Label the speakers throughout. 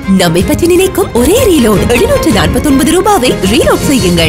Speaker 1: நம்மை பற்றி நினைக்கும் ஒரே ரீலோட் எழுநூற்று நாற்பத்தி ஒன்பது ரூபாவை ரீலோட் செய்யுங்கள்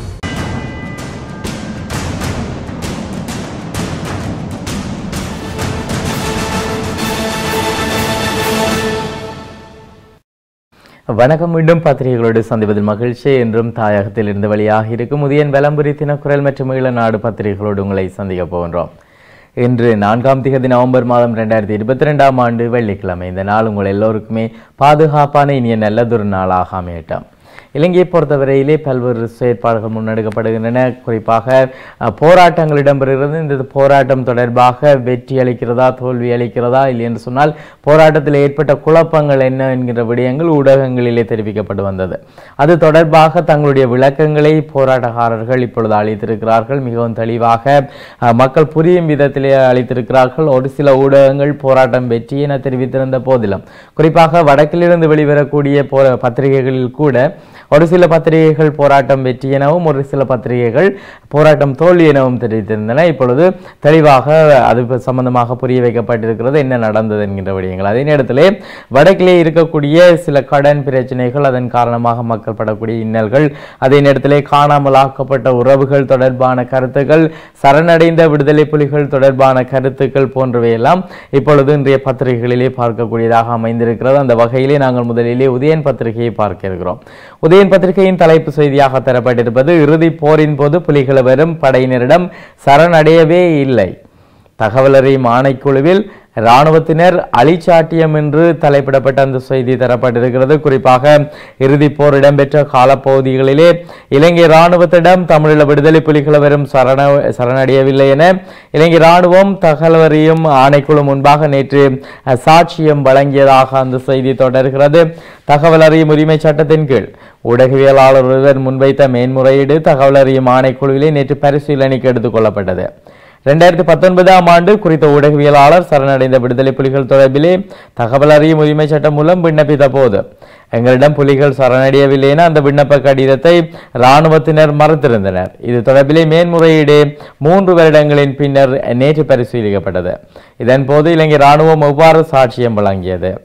Speaker 2: வணக்கம் மீண்டும் பத்திரிகைகளோடு சந்திப்பதில் மகிழ்ச்சி என்றும் தாயகத்தில் இருந்து வெளியாக இருக்கும் உதயன் விளம்பரி தினக்குரல் மற்றும் ஈழ நாடு பத்திரிகைகளோடு உங்களை சந்திக்க போகின்றோம் இன்று நான்காம் திகதி நவம்பர் மாதம் ரெண்டாயிரத்தி இருபத்தி ரெண்டாம் ஆண்டு வெள்ளிக்கிழமை இந்த நாள் உங்கள் எல்லோருக்குமே பாதுகாப்பான இனிய நல்லதொரு நாளாக அமையட்டும் இலங்கையை பொறுத்தவரையிலே பல்வேறு செயற்பாடுகள் முன்னெடுக்கப்படுகின்றன குறிப்பாக அஹ், போராட்டங்கள் இடம்பெறுகிறது இந்த போராட்டம் தொடர்பாக வெற்றி அளிக்கிறதா தோல்வி அளிக்கிறதா இல்லை என்று சொன்னால் போராட்டத்தில் ஏற்பட்ட குழப்பங்கள் என்ன என்கிற விடயங்கள் ஊடகங்களிலே தெரிவிக்கப்பட்டு வந்தது அது தொடர்பாக தங்களுடைய விளக்கங்களை போராட்டக்காரர்கள் இப்பொழுது அளித்திருக்கிறார்கள் மிகவும் தெளிவாக அஹ், மக்கள் புரியும் விதத்திலே அளித்திருக்கிறார்கள் ஒரு சில ஊடகங்கள் போராட்டம் வெற்றி என தெரிவித்திருந்த போதிலும் குறிப்பாக வடக்கிலிருந்து வெளிவரக்கூடிய போ பத்திரிகைகளில் கூட ஒரு சில பத்திரிகைகள் போராட்டம் வெற்றி எனவும் ஒரு சில பத்திரிகைகள் போராட்டம் தோல்வி எனவும் தெரிவித்திருந்தன இப்பொழுது தெளிவாக அது சம்பந்தமாக புரிய வைக்கப்பட்டிருக்கிறது என்ன நடந்தது என்கின்ற விடயங்கள் அதே நேரத்திலே வடக்கிலே இருக்கக்கூடிய சில கடன் பிரச்சனைகள் அதன் காரணமாக மக்கள் படக்கூடிய இன்னல்கள் அதே நேரத்திலே காணாமல் ஆக்கப்பட்ட உறவுகள் தொடர்பான கருத்துக்கள் சரணடைந்த விடுதலை புலிகள் தொடர்பான கருத்துக்கள் போன்றவையெல்லாம் இப்பொழுது இன்றைய பத்திரிகைகளிலே பார்க்கக்கூடியதாக அமைந்திருக்கிறது அந்த வகையிலே நாங்கள் முதலிலே உதயன் பத்திரிகையை பார்க்க இருக்கிறோம் உதயன் பத்திரிகையின் தலைப்பு செய்தியாக தரப்பட்டிருப்பது இறுதி போரின் போது புலிகள் வரும் படையினரிடம் சரணடையவே இல்லை தகவல் அறியும் ஆணைக்குழுவில் இராணுவத்தினர் அழிச்சாட்டியம் என்று தலைப்பிடப்பட்ட அந்த செய்தி தரப்பட்டிருக்கிறது குறிப்பாக இறுதிப் போர் இடம்பெற்ற காலப்பகுதிகளிலே இலங்கை இராணுவத்திடம் தமிழீழ விடுதலை புலிகள் வரும் சரண சரணடையவில்லை என இலங்கை இராணுவம் தகவல் அறியும் ஆணைக்குழு முன்பாக நேற்று அஹ், சாட்சியம் வழங்கியதாக அந்த செய்தி தொடர்கிறது தகவல் அறியும் உரிமை சட்டத்தின் கீழ் ஊடகவியலாளர் ஒருவர் முன்வைத்த மேன்முறையீடு தகவல் அறியும் ஆணைக்குழுவிலே நேற்று பரிசீலனைக்கு எடுத்துக் கொள்ளப்பட்டது ரெண்டாயிரத்தி பத்தொன்பதாம் ஆண்டு குறித்த ஊடகவியலாளர் சரணடைந்த விடுதலை புலிகள் தொடர்பிலே தகவல் அறியும் உரிமை சட்டம் மூலம் விண்ணப்பித்த போது எங்களிடம் புலிகள் சரணடையவில்லை என அந்த விண்ணப்ப கடிதத்தை இராணுவத்தினர் மறுத்திருந்தனர் இது தொடர்பிலே மேன்முறையீடு மூன்று வருடங்களின் பின்னர் நேற்று பரிசீலிக்கப்பட்டது இதன்போது இலங்கை இராணுவம் எவ்வாறு சாட்சியம் வழங்கியது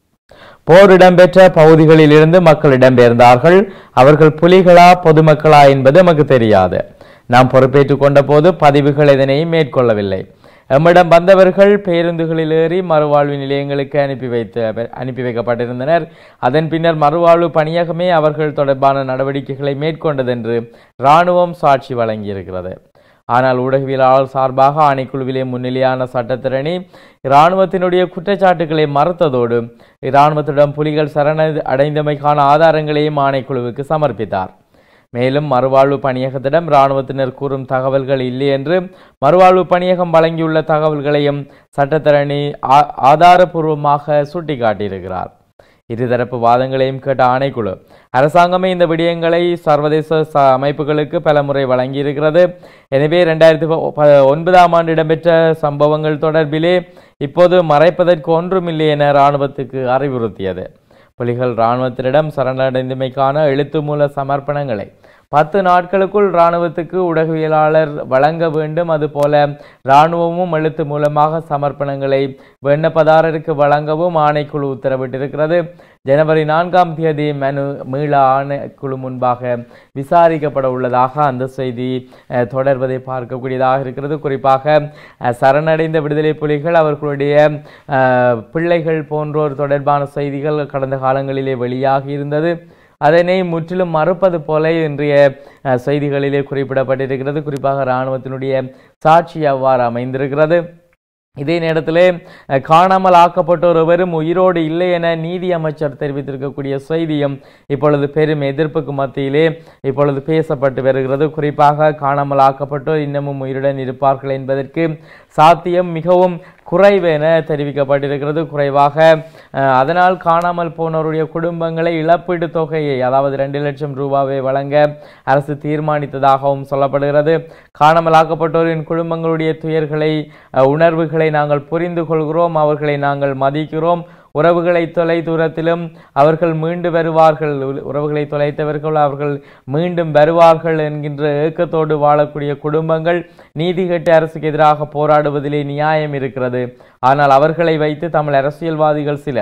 Speaker 2: போர் இடம்பெற்ற பகுதிகளில் இருந்து மக்கள் இடம்பெயர்ந்தார்கள் அவர்கள் புலிகளா பொதுமக்களா என்பது நமக்கு தெரியாது நாம் பொறுப்பேற்றுக் கொண்ட போது பதிவுகள் எதனையும் மேற்கொள்ளவில்லை எம்மிடம் வந்தவர்கள் பேருந்துகளில் ஏறி மறுவாழ்வு நிலையங்களுக்கு அனுப்பி வைத்து அனுப்பி வைக்கப்பட்டிருந்தனர் அதன் பின்னர் மறுவாழ்வு பணியகமே அவர்கள் தொடர்பான நடவடிக்கைகளை மேற்கொண்டதென்று இராணுவம் சாட்சி வழங்கியிருக்கிறது ஆனால் ஊடகவியலாளர் சார்பாக ஆணைக்குழுவிலே முன்னிலையான சட்டத்திரணி இராணுவத்தினுடைய குற்றச்சாட்டுகளை மறுத்ததோடு இராணுவத்திடம் புலிகள் சரண அடைந்தமைக்கான ஆதாரங்களையும் ஆணைக்குழுவுக்கு சமர்ப்பித்தார் மேலும் மறுவாழ்வு பணியகத்திடம் இராணுவத்தினர் கூறும் தகவல்கள் இல்லை என்று மறுவாழ்வு பணியகம் வழங்கியுள்ள தகவல்களையும் சட்டத்தரணி ஆ- ஆதாரபூர்வமாக சுட்டிக்காட்டியிருக்கிறார் இருதரப்பு வாதங்களையும் கேட்ட ஆணைக்குழு அரசாங்கமே இந்த விடயங்களை சர்வதேச ச- அமைப்புகளுக்கு பலமுறை வழங்கியிருக்கிறது எனவே ரெண்டாயிரத்தி ஒன்பதாம் ஆண்டு இடம்பெற்ற சம்பவங்கள் தொடர்பிலே இப்போது மறைப்பதற்கு ஒன்றுமில்லை என இராணுவத்துக்கு அறிவுறுத்தியது புலிகள் இராணுவத்தினிடம் சரணடைந்தமைக்கான எழுத்து மூல சமர்ப்பணங்களை பத்து நாட்களுக்குள் இராணுவத்துக்கு ஊடகவியலாளர் வழங்க வேண்டும் அதுபோல இராணுவமும் எழுத்து மூலமாக சமர்ப்பணங்களை விண்ணப்பதாரருக்கு வழங்கவும் ஆணைக்குழு உத்தரவிட்டிருக்கிறது ஜனவரி நான்காம் தேதி மனு மீள ஆணைக்குழு முன்பாக விசாரிக்கப்பட உள்ளதாக அந்த செய்தி அஹ், தொடர்வதை பார்க்கக்கூடியதாக இருக்கிறது குறிப்பாக அஹ், சரணடைந்த விடுதலை புலிகள் அவர்களுடைய அஹ், பிள்ளைகள் போன்றோர் தொடர்பான செய்திகள் கடந்த காலங்களிலே வெளியாகி இருந்தது அதனை முற்றிலும் மறுப்பது போல இன்றைய அஹ், செய்திகளிலே குறிப்பிடப்பட்டிருக்கிறது குறிப்பாக இராணுவத்தினுடைய சாட்சி அவ்வாறு அமைந்திருக்கிறது இதே நேரத்திலே அஹ், காணாமல் ஆக்கப்பட்டோர் எவரும் உயிரோடு இல்லை என நீதி அமைச்சர் தெரிவித்திருக்கக்கூடிய செய்தியும் இப்பொழுது பெரும் எதிர்ப்புக்கு மத்தியிலே இப்பொழுது பேசப்பட்டு வருகிறது குறிப்பாக காணாமல் ஆக்கப்பட்டோர் இன்னமும் உயிருடன் இருப்பார்கள் என்பதற்கு சாத்தியம் மிகவும் குறைவு என தெரிவிக்கப்பட்டிருக்கிறது குறைவாக அஹ், அதனால் காணாமல் போனோருடைய குடும்பங்களை இழப்பீடு தொகையை அதாவது ரெண்டு லட்சம் ரூபாவை வழங்க அரசு தீர்மானித்ததாகவும் சொல்லப்படுகிறது காணாமல் ஆக்கப்பட்டோரின் குடும்பங்களுடைய துயர்களை அஹ், உணர்வுகளை நாங்கள் புரிந்து கொள்கிறோம் அவர்களை நாங்கள் மதிக்கிறோம் உறவுகளை தொலை தூரத்திலும் அவர்கள் மீண்டு வருவார்கள் உ- உறவுகளை தொலைத்தவர்கள் அவர்கள் மீண்டும் வருவார்கள் என்கின்ற ஏக்கத்தோடு வாழக்கூடிய குடும்பங்கள் நீதி கெட்ட அரசுக்கு எதிராக போராடுவதிலே நியாயம் இருக்கிறது ஆனால் அவர்களை வைத்து தமிழ் அரசியல்வாதிகள் சிலர்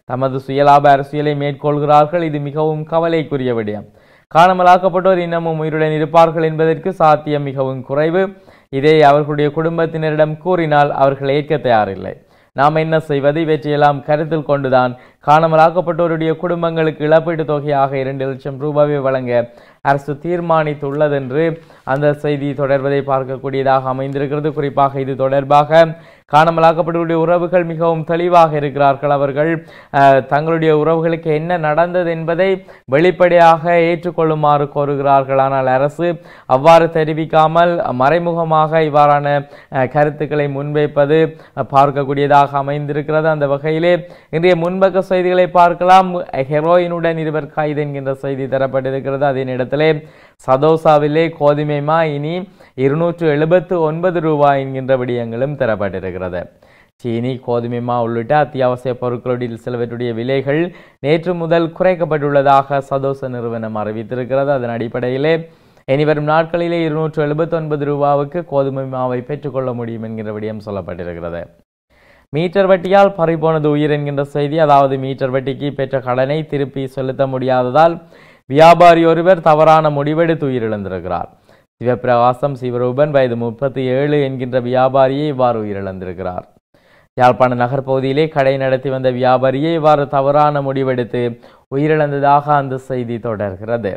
Speaker 2: தமது சுயலாப அரசியலை மேற்கொள்கிறார்கள் இது மிகவும் கவலைக்குரிய விடயம் காணாமலாக்கப்பட்டோர் இன்னமும் உயிருடன் இருப்பார்கள் என்பதற்கு சாத்தியம் மிகவும் குறைவு இதை அவர்களுடைய குடும்பத்தினரிடம் கூறினால் அவர்கள் ஏற்க தயாரில்லை நாம் என்ன செய்வது இவற்றையெல்லாம் கருத்தில் கொண்டுதான் காணாமலாக்கப்பட்டோருடைய குடும்பங்களுக்கு இழப்பீட்டுத் தொகையாக இரண்டு லட்சம் ரூபாயை வழங்க அரசு தீர்மானித்துள்ளதென்று அந்த செய்தி தொடர்வதை பார்க்கக்கூடியதாக அமைந்திருக்கிறது குறிப்பாக இது தொடர்பாக காணாமலாக்கப்பட்டவருடைய உறவுகள் மிகவும் தெளிவாக இருக்கிறார்கள் அவர்கள் அஹ், தங்களுடைய உறவுகளுக்கு என்ன நடந்தது என்பதை வெளிப்படையாக ஏற்றுக்கொள்ளுமாறு கோருகிறார்கள் ஆனால் அரசு அவ்வாறு தெரிவிக்காமல் மறைமுகமாக இவ்வாறான அஹ், கருத்துக்களை முன்வைப்பது அஹ், பார்க்கக்கூடியதாக அமைந்திருக்கிறது அந்த வகையிலே இன்றைய முன்பக்க செய்திகளை பார்க்கலாம் ஹெரோயினுடன் இருவர் கைது என்கின்ற செய்தி தரப்பட்டிருக்கிறது அதே நேரத்திலே சதோசாவிலே கோதுமை மா இனி இருநூற்று எழுபத்து ஒன்பது ரூபாய் என்கின்ற விடயங்களும் தரப்பட்டிருக்கிறது சீனி கோதுமை மா உள்ளிட்ட அத்தியாவசிய பொருட்களுடைய சிலவற்றுடைய விலைகள் நேற்று முதல் குறைக்கப்பட்டுள்ளதாக சதோச நிறுவனம் அறிவித்திருக்கிறது அதன் அடிப்படையிலே இனிவரும் நாட்களிலே இருநூற்று எழுபத்தி ஒன்பது ரூபாவுக்கு கோதுமை மாவை பெற்றுக்கொள்ள முடியும் என்கிற விடயம் சொல்லப்பட்டிருக்கிறது மீட்டர் வட்டியால் பறிபோனது உயிர் என்கின்ற செய்தி அதாவது மீட்டர் வட்டிக்கு பெற்ற கடனை திருப்பி செலுத்த முடியாததால் வியாபாரி ஒருவர் தவறான முடிவெடுத்து உயிரிழந்திருக்கிறார் சிவபிரகாசம் சிவரூபன் வயது முப்பத்தி ஏழு என்கின்ற வியாபாரியே இவ்வாறு உயிரிழந்திருக்கிறார் யாழ்ப்பாண நகர் பகுதியிலே கடை நடத்தி வந்த வியாபாரியே இவ்வாறு தவறான முடிவெடுத்து உயிரிழந்ததாக அந்த செய்தி தொடர்கிறது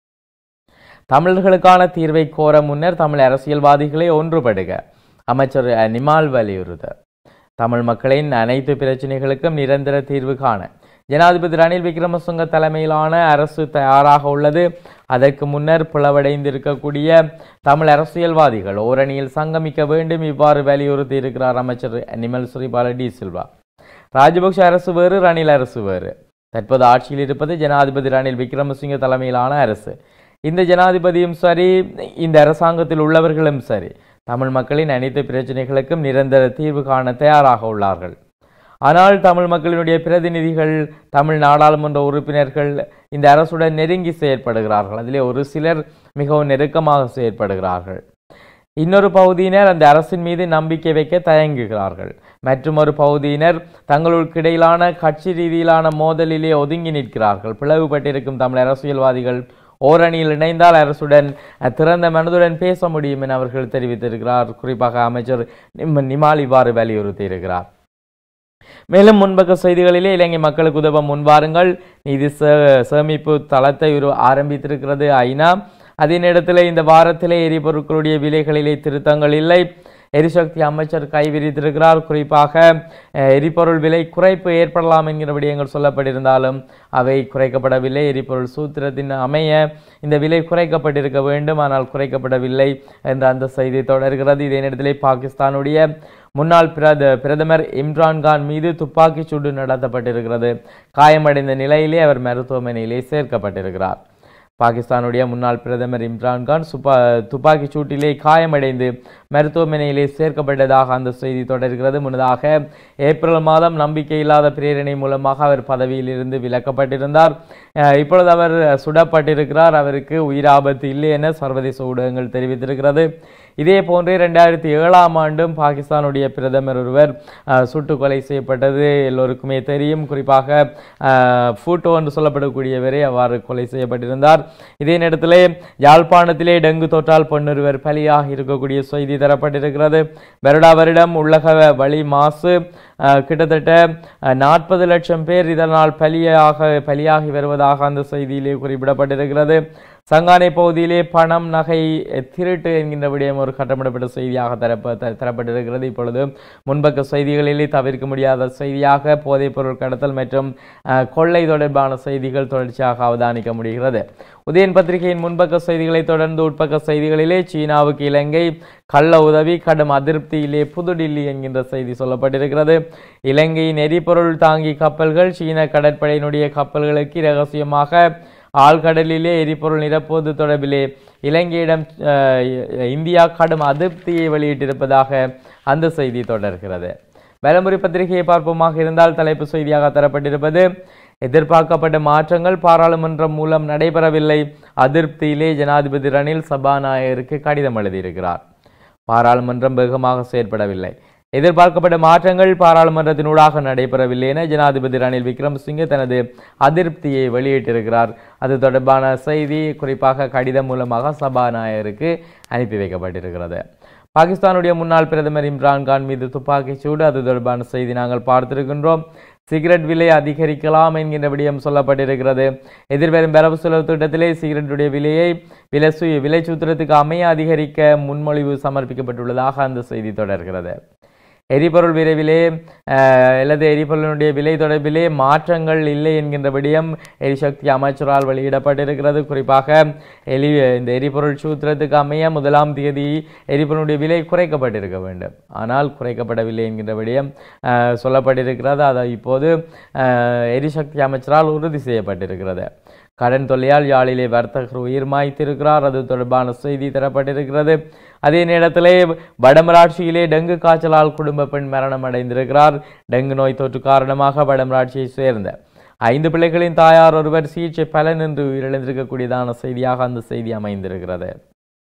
Speaker 2: தமிழர்களுக்கான தீர்வை கோர முன்னர் தமிழ் அரசியல்வாதிகளை ஒன்றுபடுக அமைச்சர் அஹ், நிமால் வலியுறுத்தல் தமிழ் மக்களின் அனைத்து பிரச்சனைகளுக்கும் நிரந்தர தீர்வு காண ஜனாதிபதி ரணில் விக்ரமசிங்க தலைமையிலான அரசு தயாராக உள்ளது அதற்கு முன்னர் பிளவடைந்திருக்கக்கூடிய தமிழ் அரசியல்வாதிகள் ஓரணியில் சங்கமிக்க வேண்டும் இவ்வாறு வலியுறுத்தி இருக்கிறார் அமைச்சர் நிமல் ஸ்ரீபால டி சில்வா ராஜபக்ஷ அரசு வேறு ரணில் அரசு வேறு தற்போது ஆட்சியில் இருப்பது ஜனாதிபதி ரணில் விக்ரமசிங்க தலைமையிலான அரசு இந்த ஜனாதிபதியும் சரி இந்த அரசாங்கத்தில் உள்ளவர்களும் சரி தமிழ் மக்களின் அனைத்து பிரச்சனைகளுக்கும் நிரந்தர தீர்வு காண தயாராக உள்ளார்கள் ஆனால் தமிழ் மக்களினுடைய பிரதிநிதிகள் தமிழ் நாடாளுமன்ற உறுப்பினர்கள் இந்த அரசுடன் நெருங்கி செயற்படுகிறார்கள் அதிலே ஒரு சிலர் மிகவும் நெருக்கமாக செயற்படுகிறார்கள் இன்னொரு பகுதியினர் அந்த அரசின் மீது நம்பிக்கை வைக்க தயங்குகிறார்கள் மற்றும் ஒரு பகுதியினர் தங்களுக்கு இடையிலான கட்சி ரீதியிலான மோதலிலே ஒதுங்கி நிற்கிறார்கள் பிளவுபட்டிருக்கும் தமிழ் அரசியல்வாதிகள் ஓரணியில் இணைந்தால் அரசுடன் அஹ், திறந்த மனதுடன் பேச முடியும் என அவர்கள் தெரிவித்திருக்கிறார் குறிப்பாக அமைச்சர் நிம்- நிமால் இவ்வாறு வலியுறுத்தி இருக்கிறார் மேலும் முன்பக்க செய்திகளிலே இலங்கை மக்களுக்கு உதவ முன்வாருங்கள் நிதி சே- சேமிப்பு தளத்தை உரு ஆரம்பித்திருக்கிறது ஐநா அதே நேரத்தில் இந்த வாரத்திலே எரிபொருட்களுடைய விலைகளிலே திருத்தங்கள் இல்லை எரிசக்தி அமைச்சர் கைவிரித்திருக்கிறார் குறிப்பாக அஹ், எரிபொருள் விலை குறைப்பு ஏற்படலாம் என்கிற விடயங்கள் சொல்லப்பட்டிருந்தாலும் அவை குறைக்கப்படவில்லை எரிபொருள் சூத்திரத்தின் அமைய இந்த விலை குறைக்கப்பட்டிருக்க வேண்டும் ஆனால் குறைக்கப்படவில்லை என்ற அந்த செய்தி தொடர்கிறது இதே நேரத்திலே பாகிஸ்தானுடைய முன்னாள் பிரத பிரதமர் இம்ரான்கான் மீது துப்பாக்கிச் சூடு நடத்தப்பட்டிருக்கிறது காயமடைந்த நிலையிலே அவர் மருத்துவமனையிலே சேர்க்கப்பட்டிருக்கிறார் பாகிஸ்தானுடைய முன்னாள் பிரதமர் இம்ரான்கான் சுப்பா துப்பாக்கிச் சூட்டிலே காயமடைந்து மருத்துவமனையிலே சேர்க்கப்பட்டதாக அந்த செய்தி தொடர்கிறது முன்னதாக ஏப்ரல் மாதம் நம்பிக்கையில்லாத பிரேரணை மூலமாக அவர் பதவியிலிருந்து விலக்கப்பட்டிருந்தார் அஹ் இப்பொழுது அவர் சுடப்பட்டிருக்கிறார் அவருக்கு உயிராபத்து இல்லை என சர்வதேச ஊடகங்கள் தெரிவித்திருக்கிறது இதே போன்று ரெண்டாயிரத்தி ஏழாம் ஆண்டும் பாகிஸ்தானுடைய பிரதமர் ஒருவர் அஹ், சுட்டுக் கொலை செய்யப்பட்டது எல்லோருக்குமே தெரியும் குறிப்பாக அஹ், ஃபூட்டோ என்று சொல்லப்படக்கூடியவரே அவ்வாறு கொலை செய்யப்பட்டிருந்தார் இதே நேரத்திலே யாழ்ப்பாணத்திலே டெங்கு தொற்றால் பெண்ணொருவர் பலியாக இருக்கக்கூடிய செய்தி தரப்பட்டிருக்கிறது வருடா வருடம் உள்ளக வழி மாசு அஹ், கிட்டத்தட்ட நாற்பது லட்சம் பேர் இதனால் பலியாக பலியாகி வருவதாக அந்த செய்தியிலே குறிப்பிடப்பட்டிருக்கிறது சங்கானை பகுதியிலே பணம் நகை அஹ், திருட்டு என்கின்ற விடயம் ஒரு கட்டமிடப்பட்ட செய்தியாக தரப்ப த- தரப்பட்டிருக்கிறது இப்பொழுது முன்பக்க செய்திகளிலே தவிர்க்க முடியாத செய்தியாக போதைப் பொருள் கடத்தல் மற்றும் அஹ், கொள்ளை தொடர்பான செய்திகள் தொடர்ச்சியாக அவதானிக்க முடிகிறது உதயன் பத்திரிகையின் முன்பக்க செய்திகளை தொடர்ந்து உட்பக்க செய்திகளிலே சீனாவுக்கு இலங்கை கள்ள உதவி கடும் அதிருப்தியிலே புதுடில்லி என்கின்ற செய்தி சொல்லப்பட்டிருக்கிறது இலங்கையின் எரிபொருள் தாங்கி கப்பல்கள் சீன கடற்படையினுடைய கப்பல்களுக்கு இரகசியமாக ஆழ்கடலிலே எரிபொருள் நிரப்புவது தொடர்பிலே இலங்கையிடம் அஹ், இந்தியா கடும் அதிருப்தியை வெளியிட்டிருப்பதாக அந்த செய்தி தொடர்கிறது வலமுறை பத்திரிகையை பார்ப்போமாக இருந்தால் தலைப்பு செய்தியாக தரப்பட்டிருப்பது எதிர்பார்க்கப்பட்ட மாற்றங்கள் பாராளுமன்றம் மூலம் நடைபெறவில்லை அதிருப்தியிலே ஜனாதிபதி ரணில் சபாநாயகருக்கு கடிதம் எழுதியிருக்கிறார் பாராளுமன்றம் வேகமாக செயற்படவில்லை எதிர்பார்க்கப்பட்ட மாற்றங்கள் பாராளுமன்றத்தினூடாக நடைபெறவில்லை என ஜனாதிபதி ரணில் விக்ரமசிங்கே தனது அதிருப்தியை வெளியிட்டிருக்கிறார் அது தொடர்பான செய்தி குறிப்பாக கடிதம் மூலமாக சபாநாயகருக்கு அனுப்பி வைக்கப்பட்டிருக்கிறது பாகிஸ்தானுடைய முன்னாள் பிரதமர் இம்ரான்கான் மீது துப்பாக்கிச் சூடு அது தொடர்பான செய்தி நாங்கள் பார்த்திருக்கின்றோம் சிகரெட் விலை அதிகரிக்கலாம் என்கின்ற விடயம் சொல்லப்பட்டிருக்கிறது எதிர்வரும் வரவு செலவு திட்டத்திலே சிகரெட்டுடைய விலையை விலை சு விலை சூத்திரத்துக்கு அமைய அதிகரிக்க முன்மொழிவு சமர்ப்பிக்கப்பட்டுள்ளதாக அந்த செய்தி தொடர்கிறது எரிபொருள் விரைவிலே அஹ், அல்லது எரிபொருளினுடைய விலை தொடர்பிலே மாற்றங்கள் இல்லை என்கின்ற விடயம் எரிசக்தி அமைச்சரால் வெளியிடப்பட்டிருக்கிறது குறிப்பாக எலி இந்த எரிபொருள் சூத்திரத்துக்கு அமைய முதலாம் தேதி எரிபொருளுடைய விலை குறைக்கப்பட்டிருக்க வேண்டும் ஆனால் குறைக்கப்படவில்லை என்கின்ற விடயம் அஹ், சொல்லப்பட்டிருக்கிறது அது இப்போது அஹ், எரிசக்தி அமைச்சரால் உறுதி செய்யப்பட்டிருக்கிறது கடன் தொல்லையால் யாழிலே வர்த்தகர் உயிர் மாய்த்திருக்கிறார் அது தொடர்பான செய்தி தரப்பட்டிருக்கிறது அதே நேரத்திலே வடமராட்சியிலே டெங்கு காய்ச்சலால் குடும்ப பெண் மரணம் அடைந்திருக்கிறார் டெங்கு நோய் தொற்று காரணமாக வடமராட்சியை சேர்ந்த ஐந்து பிள்ளைகளின் தாயார் ஒருவர் சிகிச்சை பலனின்றி உயிரிழந்திருக்கக்கூடியதான செய்தியாக அந்த செய்தி அமைந்திருக்கிறது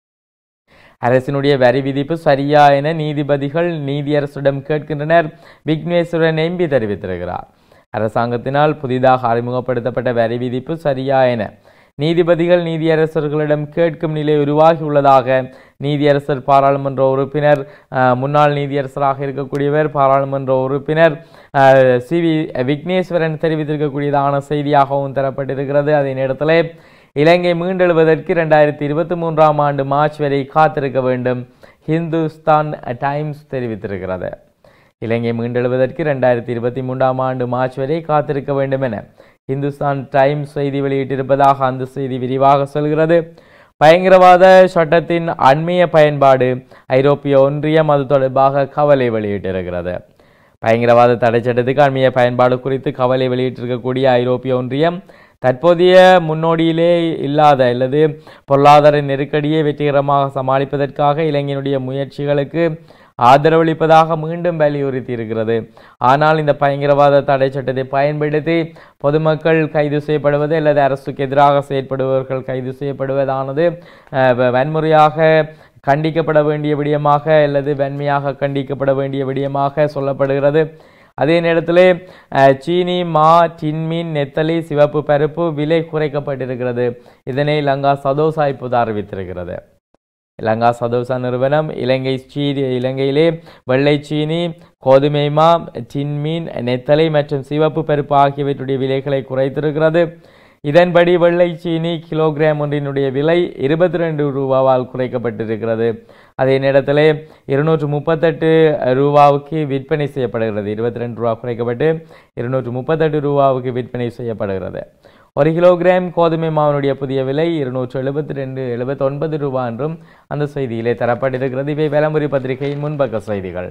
Speaker 2: அரசினுடைய வரி விதிப்பு சரியா என நீதிபதிகள் நீதியரசிடம் கேட்கின்றனர் விக்னேஸ்வரன் எம்பி தெரிவித்திருக்கிறார் அரசாங்கத்தினால் புதிதாக அறிமுகப்படுத்தப்பட்ட வரி விதிப்பு சரியா என நீதிபதிகள் நீதியரசர்களிடம் கேட்கும் நிலை உருவாகியுள்ளதாக நீதியரசர் பாராளுமன்ற உறுப்பினர் அஹ், முன்னாள் நீதியரசராக இருக்கக்கூடியவர் பாராளுமன்ற உறுப்பினர் அஹ், சி வி விக்னேஸ்வரன் தெரிவித்திருக்கக்கூடியதான செய்தியாகவும் தரப்பட்டிருக்கிறது அதே நேரத்தில் இலங்கை மீண்டெழுவதற்கு இரண்டாயிரத்தி இருபத்தி மூன்றாம் ஆண்டு மார்ச் வரை காத்திருக்க வேண்டும் ஹிந்துஸ்தான் டைம்ஸ் தெரிவித்திருக்கிறது இலங்கை மீண்டெழுவதற்கு இரண்டாயிரத்தி இருபத்தி மூன்றாம் ஆண்டு மார்ச் வரை காத்திருக்க வேண்டும் என இந்துஸ்தான் டைம்ஸ் செய்தி வெளியிட்டிருப்பதாக அந்த செய்தி விரிவாக சொல்கிறது பயங்கரவாத சட்டத்தின் அண்மைய பயன்பாடு ஐரோப்பிய ஒன்றியம் அது தொடர்பாக கவலை வெளியிட்டிருக்கிறது பயங்கரவாத தடை சட்டத்துக்கு அண்மைய பயன்பாடு குறித்து கவலை வெளியிட்டிருக்கக்கூடிய ஐரோப்பிய ஒன்றியம் தற்போதைய முன்னோடியிலே இல்லாத அல்லது பொருளாதார நெருக்கடியை வெற்றிகரமாக சமாளிப்பதற்காக இளைஞனுடைய முயற்சிகளுக்கு ஆதரவளிப்பதாக மீண்டும் வலியுறுத்தி இருக்கிறது ஆனால் இந்த பயங்கரவாத தடை சட்டத்தை பயன்படுத்தி பொதுமக்கள் கைது செய்யப்படுவது அல்லது அரசுக்கு எதிராக செயற்படுபவர்கள் கைது செய்யப்படுவதானது அஹ், வ- வன்முறையாக கண்டிக்கப்பட வேண்டிய விடயமாக அல்லது வன்மையாக கண்டிக்கப்பட வேண்டிய விடயமாக சொல்லப்படுகிறது அதே நேரத்திலே அஹ், சீனி மா டின்மீன் நெத்தலி சிவப்பு பருப்பு விலை குறைக்கப்பட்டிருக்கிறது இதனை லங்கா சதோசா இப்போது அறிவித்திருக்கிறது இலங்கா சதோசா நிறுவனம் இலங்கை சீனி இலங்கையிலே வெள்ளை சீனி கோதுமை மா டின்மீன் நெத்தலை மற்றும் சிவப்பு பருப்பு ஆகியவற்றுடைய விலைகளை குறைத்திருக்கிறது இதன்படி வெள்ளை சீனி கிலோகிராம் ஒன்றினுடைய விலை இருபத்தி ரெண்டு ரூபாவால் குறைக்கப்பட்டிருக்கிறது அதே நேரத்தில் இருநூற்று முப்பத்தெட்டு ரூபாவுக்கு விற்பனை செய்யப்படுகிறது இருபத்தி ரெண்டு ரூபா குறைக்கப்பட்டு இருநூற்று முப்பத்தெட்டு ரூபாவுக்கு விற்பனை செய்யப்படுகிறது ஒரு கிலோகிராம் கோதுமை மாவினுடைய புதிய விலை இருநூற்று எழுபத்தி ரெண்டு எழுபத்தி ஒன்பது ரூபாய் என்றும் அந்த செய்தியிலே தரப்பட்டிருக்கிறது இவை வேலமுறை பத்திரிகையின் முன்பக்க செய்திகள்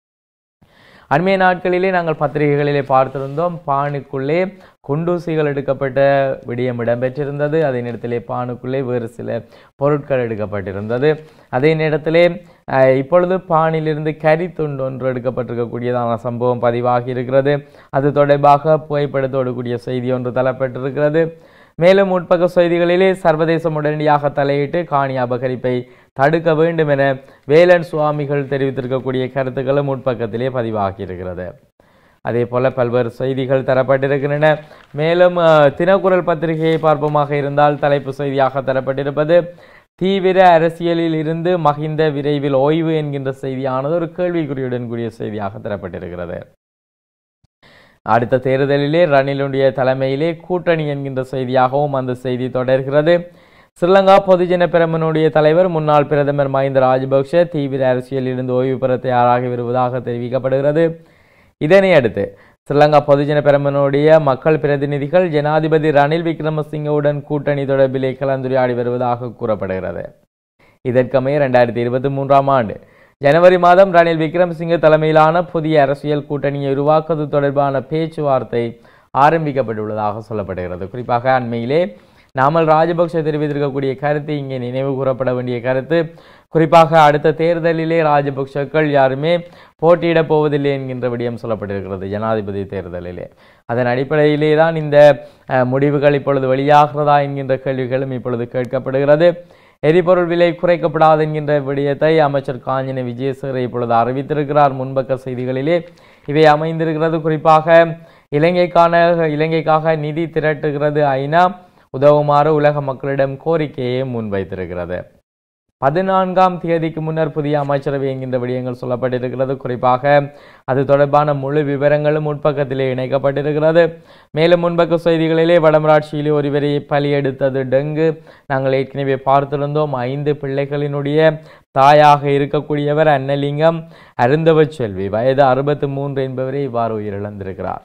Speaker 2: அண்மைய நாட்களிலே நாங்கள் பத்திரிகைகளிலே பார்த்திருந்தோம் பானுக்குள்ளே குண்டூசிகள் எடுக்கப்பட்ட விடயம் இடம்பெற்றிருந்தது அதே நேரத்திலே பானுக்குள்ளே வேறு சில பொருட்கள் எடுக்கப்பட்டிருந்தது அதே நேரத்திலே அஹ், இப்பொழுது பானிலிருந்து கரி துண்டு ஒன்று எடுக்கப்பட்டிருக்கக்கூடியதான சம்பவம் பதிவாகி இருக்கிறது அது தொடர்பாக புகைப்படத்தோடு கூடிய செய்தி ஒன்று தரப்பட்டிருக்கிறது மேலும் உட்பக்க செய்திகளிலே சர்வதேசம் உடனடியாக தலையிட்டு காணி அபகரிப்பை தடுக்க வேண்டும் என வேலன் சுவாமிகள் தெரிவித்திருக்கக்கூடிய கருத்துக்களும் உட்பக்கத்திலே பதிவாகி இருக்கிறது அதே போல பல்வேறு செய்திகள் தரப்பட்டிருக்கின்றன மேலும் அஹ், தினக்குரல் பத்திரிகையை பார்ப்போமாக இருந்தால் தலைப்பு செய்தியாக தரப்பட்டிருப்பது தீவிர அரசியலில் இருந்து மகிந்த விரைவில் ஓய்வு என்கின்ற செய்தியானது ஒரு கேள்விக்குறியுடன் கூடிய செய்தியாக தரப்பட்டிருக்கிறது அடுத்த தேர்தலிலே ரணிலுடைய தலைமையிலே கூட்டணி என்கின்ற செய்தியாகவும் அந்த செய்தி தொடர்கிறது ஸ்ரீலங்கா பொதுஜன பெரமுனுடைய தலைவர் முன்னாள் பிரதமர் மஹிந்த ராஜபக்ஷ தீவிர அரசியலில் இருந்து ஓய்வு பெற தயாராகி வருவதாக தெரிவிக்கப்படுகிறது இதனை அடுத்து ஸ்ரீலங்கா பொதுஜன பெரமுனுடைய மக்கள் பிரதிநிதிகள் ஜனாதிபதி ரணில் விக்ரமசிங்கவுடன் கூட்டணி தொடர்பிலே கலந்துரையாடி வருவதாக கூறப்படுகிறது இதற்கமைய இரண்டாயிரத்தி இருபத்தி மூன்றாம் ஆண்டு ஜனவரி மாதம் ரணில் விக்ரமசிங்க தலைமையிலான புதிய அரசியல் கூட்டணியை உருவாக்குவது தொடர்பான பேச்சுவார்த்தை ஆரம்பிக்கப்பட்டுள்ளதாக சொல்லப்படுகிறது குறிப்பாக அண்மையிலே நாமல் ராஜபக்ஷ தெரிவித்திருக்கக்கூடிய கருத்து இங்கே நினைவு கூறப்பட வேண்டிய கருத்து குறிப்பாக அடுத்த தேர்தலிலே ராஜபக்ஷக்கள் யாருமே போட்டியிடப் போவதில்லை என்கின்ற விடயம் சொல்லப்பட்டிருக்கிறது ஜனாதிபதி தேர்தலிலே அதன் அடிப்படையிலே தான் இந்த அஹ், முடிவுகள் இப்பொழுது வெளியாகிறதா என்கின்ற கேள்விகளும் இப்பொழுது கேட்கப்படுகிறது எரிபொருள் விலை குறைக்கப்படாது என்கின்ற விடயத்தை அமைச்சர் காஞ்சன விஜயசேகர இப்பொழுது அறிவித்திருக்கிறார் முன்பக்க செய்திகளிலே இவை அமைந்திருக்கிறது குறிப்பாக இலங்கைக்கான இலங்கைக்காக நிதி திரட்டுகிறது ஐநா உதவுமாறு உலக மக்களிடம் கோரிக்கையை முன்வைத்திருக்கிறது பதினான்காம் தேதிக்கு முன்னர் புதிய அமைச்சரவை என்கின்ற விடயங்கள் சொல்லப்பட்டிருக்கிறது குறிப்பாக அது தொடர்பான முழு விவரங்களும் முன்பக்கத்திலே இணைக்கப்பட்டிருக்கிறது மேலும் முன்பக்க செய்திகளிலே வடமராட்சியிலே ஒருவரை பலியெடுத்தது டெங்கு நாங்கள் ஏற்கனவே பார்த்திருந்தோம் ஐந்து பிள்ளைகளினுடைய தாயாக இருக்கக்கூடியவர் அன்னலிங்கம் அருந்தவ செல்வி வயது அறுபத்து மூன்று என்பவரை இவ்வாறு உயிரிழந்திருக்கிறார்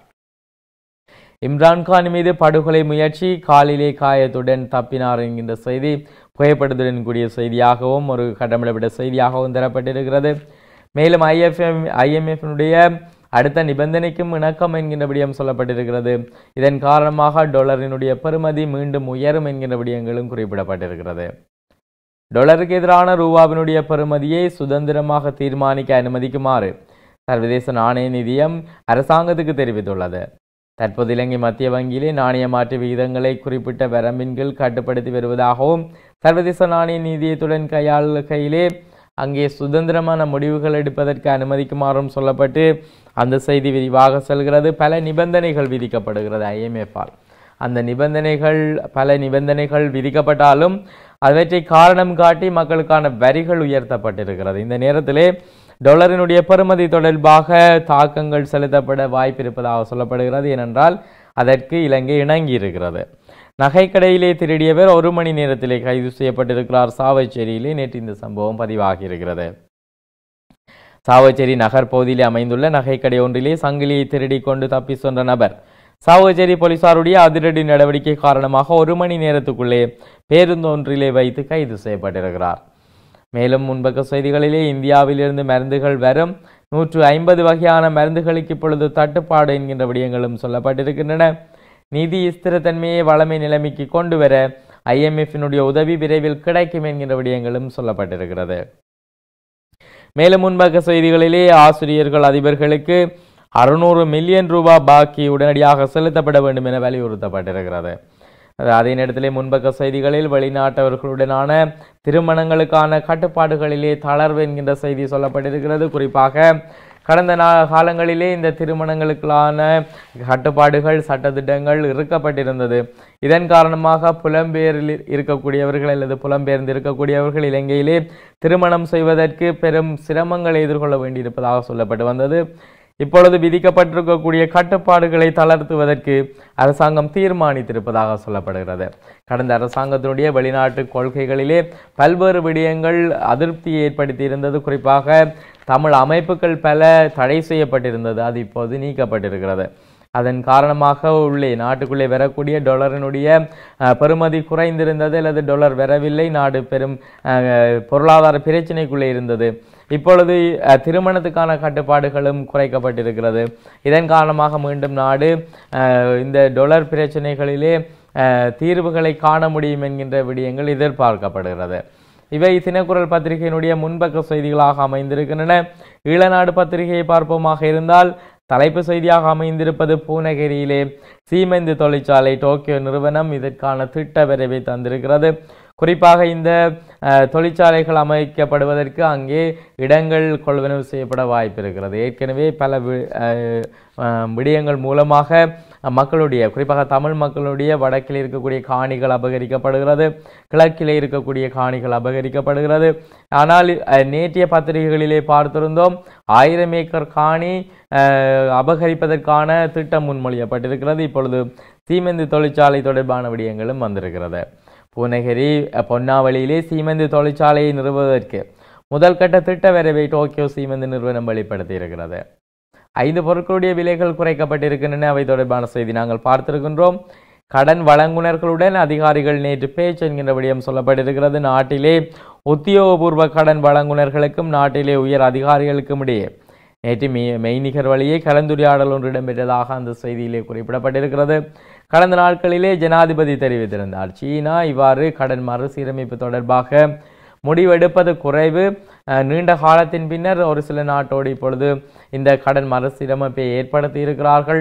Speaker 2: இம்ரான்கான் மீது படுகொலை முயற்சி காலிலே காயத்துடன் தப்பினார் என்கின்ற செய்தி புகைப்படத்துடன் கூடிய செய்தியாகவும் ஒரு கடமிடப்பட்ட செய்தியாகவும் தரப்பட்டிருக்கிறது மேலும் ஐஎஃப்எம் ஐஎம்எஃபினுடைய அடுத்த நிபந்தனைக்கும் இணக்கம் என்கின்ற விடயம் சொல்லப்பட்டிருக்கிறது இதன் காரணமாக டொலரினுடைய பெறுமதி மீண்டும் உயரும் என்கின்ற விடயங்களும் குறிப்பிடப்பட்டிருக்கிறது டொலருக்கு எதிரான ரூபாவினுடைய பெறுமதியை சுதந்திரமாக தீர்மானிக்க அனுமதிக்குமாறு சர்வதேச நாணய நிதியம் அரசாங்கத்துக்கு தெரிவித்துள்ளது தற்போது இலங்கை மத்திய வங்கியிலே நாணய மாற்று விகிதங்களை குறிப்பிட்ட வரம்பின் கீழ் கட்டுப்படுத்தி வருவதாகவும் சர்வதேச நாணய நிதியத்துடன் கையாளுகையிலே அங்கே சுதந்திரமான முடிவுகள் எடுப்பதற்கு அனுமதிக்குமாறும் சொல்லப்பட்டு அந்த செய்தி விரிவாக செல்கிறது பல நிபந்தனைகள் விதிக்கப்படுகிறது ஐஎம்எஃபால் அந்த நிபந்தனைகள் பல நிபந்தனைகள் விதிக்கப்பட்டாலும் அவற்றை காரணம் காட்டி மக்களுக்கான வரிகள் உயர்த்தப்பட்டிருக்கிறது இந்த நேரத்திலே டொலரினுடைய பெறுமதி தொடர்பாக தாக்கங்கள் செலுத்தப்பட வாய்ப்பு இருப்பதாக சொல்லப்படுகிறது ஏனென்றால் அதற்கு இலங்கை இணங்கி இருக்கிறது நகைக்கடையிலே திருடியவர் ஒரு மணி நேரத்திலே கைது செய்யப்பட்டிருக்கிறார் சாவச்சேரியிலே நேற்று இந்த சம்பவம் பதிவாகி இருக்கிறது சாவச்சேரி நகர் பகுதியிலே அமைந்துள்ள நகைக்கடை ஒன்றிலே சங்கிலியை திருடி கொண்டு தப்பி சென்ற நபர் சாவச்சேரி போலீசாருடைய அதிரடி நடவடிக்கை காரணமாக ஒரு மணி நேரத்துக்குள்ளே பேருந்து ஒன்றிலே வைத்து கைது செய்யப்பட்டிருக்கிறார் மேலும் முன்பக்க செய்திகளிலே இந்தியாவிலிருந்து மருந்துகள் வரும் நூற்று ஐம்பது வகையான மருந்துகளுக்கு இப்பொழுது தட்டுப்பாடு என்கின்ற விடயங்களும் சொல்லப்பட்டிருக்கின்றன நிதி ஸ்திரத்தன்மையை வளமை நிலைமைக்கு கொண்டு வர ஐஎம்எஃபினுடைய உதவி விரைவில் கிடைக்கும் என்கின்ற விடயங்களும் சொல்லப்பட்டிருக்கிறது மேலும் முன்பக்க செய்திகளிலே ஆசிரியர்கள் அதிபர்களுக்கு அறுநூறு மில்லியன் ரூபாய் பாக்கி உடனடியாக செலுத்தப்பட வேண்டும் என வலியுறுத்தப்பட்டிருக்கிறது அதே நேரத்திலே முன்பக்க செய்திகளில் வெளிநாட்டவர்களுடனான திருமணங்களுக்கான கட்டுப்பாடுகளிலே தளர்வு என்கின்ற செய்தி சொல்லப்பட்டிருக்கிறது குறிப்பாக கடந்த நா காலங்களிலே இந்த திருமணங்களுக்கான கட்டுப்பாடுகள் சட்டத்திட்டங்கள் இருக்கப்பட்டிருந்தது இதன் காரணமாக புலம்பெயரில் இருக்கக்கூடியவர்கள் அல்லது புலம்பெயர்ந்து இருக்கக்கூடியவர்கள் இலங்கையிலே திருமணம் செய்வதற்கு பெரும் சிரமங்களை எதிர்கொள்ள வேண்டியிருப்பதாக சொல்லப்பட்டு வந்தது இப்பொழுது விதிக்கப்பட்டிருக்கக்கூடிய கட்டுப்பாடுகளை தளர்த்துவதற்கு அரசாங்கம் தீர்மானித்திருப்பதாக சொல்லப்படுகிறது கடந்த அரசாங்கத்தினுடைய வெளிநாட்டு கொள்கைகளிலே பல்வேறு விடயங்கள் அதிருப்தியை ஏற்படுத்தியிருந்தது குறிப்பாக தமிழ் அமைப்புகள் பல தடை செய்யப்பட்டிருந்தது அது இப்போது நீக்கப்பட்டிருக்கிறது அதன் காரணமாக உள்ளே நாட்டுக்குள்ளே வரக்கூடிய டொலரினுடைய அஹ், பெறுமதி குறைந்திருந்தது அல்லது டொலர் வரவில்லை நாடு பெரும் அஹ், பொருளாதார பிரச்சினைக்குள்ளே இருந்தது இப்பொழுது அஹ், திருமணத்துக்கான கட்டுப்பாடுகளும் குறைக்கப்பட்டிருக்கிறது இதன் காரணமாக மீண்டும் நாடு அஹ், இந்த டொலர் பிரச்சனைகளிலே அஹ், தீர்வுகளை காண முடியும் என்கின்ற விடயங்கள் எதிர்பார்க்கப்படுகிறது இவை தினக்குரல் பத்திரிகையினுடைய முன்பக்க செய்திகளாக அமைந்திருக்கின்றன ஈழநாடு பத்திரிகையை பார்ப்போமாக இருந்தால் தலைப்பு செய்தியாக அமைந்திருப்பது பூனகிரியிலே சீமெந்து தொழிற்சாலை டோக்கியோ நிறுவனம் இதற்கான திட்ட வரைவை தந்திருக்கிறது குறிப்பாக இந்த அஹ், தொழிற்சாலைகள் அமைக்கப்படுவதற்கு அங்கே இடங்கள் கொள்வனவு செய்யப்பட வாய்ப்பு இருக்கிறது ஏற்கனவே பல வி- அஹ், அஹ், விடயங்கள் மூலமாக மக்களுடைய குறிப்பாக தமிழ் மக்களுடைய வடக்கில் இருக்கக்கூடிய காணிகள் அபகரிக்கப்படுகிறது கிழக்கிலே இருக்கக்கூடிய காணிகள் அபகரிக்கப்படுகிறது ஆனால் அஹ், நேற்றைய பத்திரிகைகளிலே பார்த்திருந்தோம் ஆயிரம் ஏக்கர் காணி அஹ், அபகரிப்பதற்கான திட்டம் முன்மொழியப்பட்டிருக்கிறது இப்பொழுது சீமெந்து தொழிற்சாலை தொடர்பான விடயங்களும் வந்திருக்கிறது பூனகிரி அஹ், பொன்னாவளியிலே சீமெந்து தொழிற்சாலையை நிறுவுவதற்கு முதல் கட்ட திட்ட வரைவை டோக்கியோ சீமெந்து நிறுவனம் வெளிப்படுத்தி இருக்கிறது ஐந்து பொருட்களுடைய விலைகள் குறைக்கப்பட்டிருக்கின்றன அவை தொடர்பான செய்தி நாங்கள் பார்த்திருக்கின்றோம் கடன் வழங்குனர்களுடன் அதிகாரிகள் நேற்று பேச்சு என்கின்ற விடயம் சொல்லப்பட்டிருக்கிறது நாட்டிலே உத்தியோகபூர்வ கடன் வழங்குனர்களுக்கும் நாட்டிலே உயர் அதிகாரிகளுக்கும் இடையே நேற்று மெய் மெய்நிகர் வழியே கலந்துரையாடல் ஒன்று இடம்பெற்றதாக அந்த செய்தியிலே குறிப்பிடப்பட்டிருக்கிறது கடந்த நாட்களிலே ஜனாதிபதி தெரிவித்திருந்தார் சீனா இவ்வாறு கடன் மறுசீரமைப்பு தொடர்பாக முடிவெடுப்பது குறைவு அஹ், நீண்ட காலத்தின் பின்னர் ஒரு சில நாட்டோடு இப்பொழுது இந்த கடன் மறுசீரமைப்பை ஏற்படுத்தி இருக்கிறார்கள்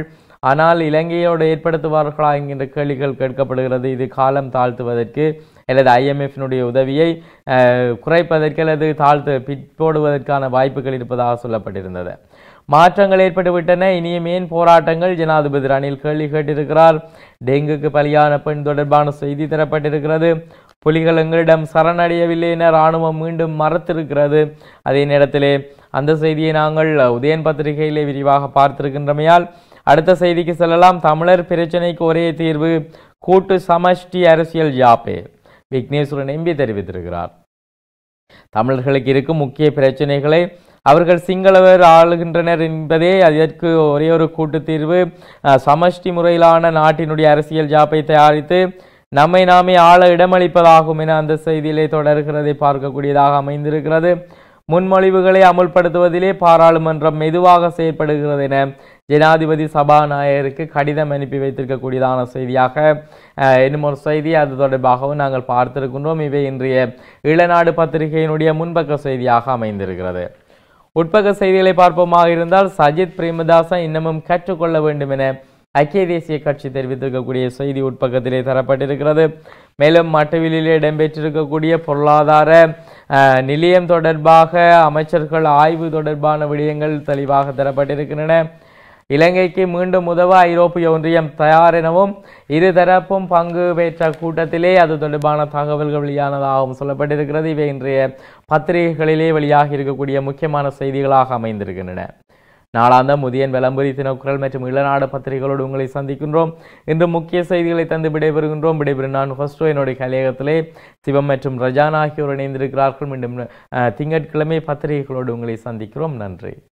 Speaker 2: ஆனால் இலங்கையோடு ஏற்படுத்துவார்களா என்கின்ற கேள்விகள் கேட்கப்படுகிறது இது காலம் தாழ்த்துவதற்கு அல்லது ஐஎம்எஃபினுடைய உதவியை அஹ், குறைப்பதற்கு அல்லது தாழ்த்து பிற்போடுவதற்கான வாய்ப்புகள் இருப்பதாக சொல்லப்பட்டிருந்தது மாற்றங்கள் ஏற்பட்டுவிட்டன இனியும் ஏன் போராட்டங்கள் ஜனாதிபதி ரணில் கேள்வி கேட்டிருக்கிறார் டெங்குக்கு பலியான பெண் தொடர்பான செய்தி தரப்பட்டிருக்கிறது புலிகள் எங்களிடம் சரணடையவில்லை என ராணுவம் மீண்டும் மறுத்திருக்கிறது அதே நேரத்திலே அந்த செய்தியை நாங்கள் உதயன் பத்திரிகையிலே விரிவாக பார்த்திருக்கின்றமையால் அடுத்த செய்திக்கு செல்லலாம் தமிழர் பிரச்சனைக்கு ஒரே தீர்வு கூட்டு சமஷ்டி அரசியல் ஜாப்பே விக்னேஸ்வரன் எம்பி தெரிவித்திருக்கிறார் தமிழர்களுக்கு இருக்கும் முக்கிய பிரச்சனைகளை அவர்கள் சிங்களவர் ஆளுகின்றனர் என்பதே அதற்கு ஒரே ஒரு கூட்டு தீர்வு அஹ், சமஷ்டி முறையிலான நாட்டினுடைய அரசியல் ஜாப்பை தயாரித்து நம்மை நாமே ஆள இடமளிப்பதாகும் என அந்த செய்தியிலே தொடர்கிறதை பார்க்கக்கூடியதாக அமைந்திருக்கிறது முன்மொழிவுகளை அமுல்படுத்துவதிலே பாராளுமன்றம் மெதுவாக செயற்படுகிறது என ஜனாதிபதி சபாநாயகருக்கு கடிதம் அனுப்பி வைத்திருக்கக்கூடியதான செய்தியாக அஹ், இன்னும் ஒரு செய்தி அது தொடர்பாகவும் நாங்கள் பார்த்திருக்கின்றோம் இவை இன்றைய இளநாடு பத்திரிகையினுடைய முன்பக்க செய்தியாக அமைந்திருக்கிறது உட்பக்க செய்திகளை பார்ப்போமாக இருந்தால் சஜித் பிரேமதாசன் இன்னமும் கற்றுக்கொள்ள வேண்டும் என ஐக்கிய தேசிய கட்சி தெரிவித்திருக்கக்கூடிய செய்தி உட்பக்கத்திலே தரப்பட்டிருக்கிறது மேலும் மட்டவிலிலே இடம்பெற்றிருக்கக்கூடிய பொருளாதார அஹ், நிலையம் தொடர்பாக அமைச்சர்கள் ஆய்வு தொடர்பான விடயங்கள் தெளிவாக தரப்பட்டிருக்கின்றன இலங்கைக்கு மீண்டும் உதவ ஐரோப்பிய ஒன்றியம் தயார் எனவும் இருதரப்பும் பங்கு பெற்ற கூட்டத்திலே அது தொடர்பான தகவல்கள் வெளியானதாகவும் சொல்லப்பட்டிருக்கிறது இவை இன்றைய பத்திரிகைகளிலே வெளியாகி இருக்கக்கூடிய முக்கியமான செய்திகளாக அமைந்திருக்கின்றன நாளாந்த முதியன் விளம்பரி தினக்குரல் மற்றும் இளநாடு பத்திரிகைகளோடு உங்களை சந்திக்கின்றோம் இன்று முக்கிய செய்திகளை தந்து விடைபெறுகின்றோம் விடைபெறும் நான் ஃபர்ஸ்டோ என்னுடைய கலையகத்திலே சிவம் மற்றும் ரஜான் ஆகியோர் இணைந்திருக்கிறார்கள் மீண்டும் அஹ், திங்கட்கிழமை பத்திரிகைகளோடு உங்களை சந்திக்கிறோம் நன்றி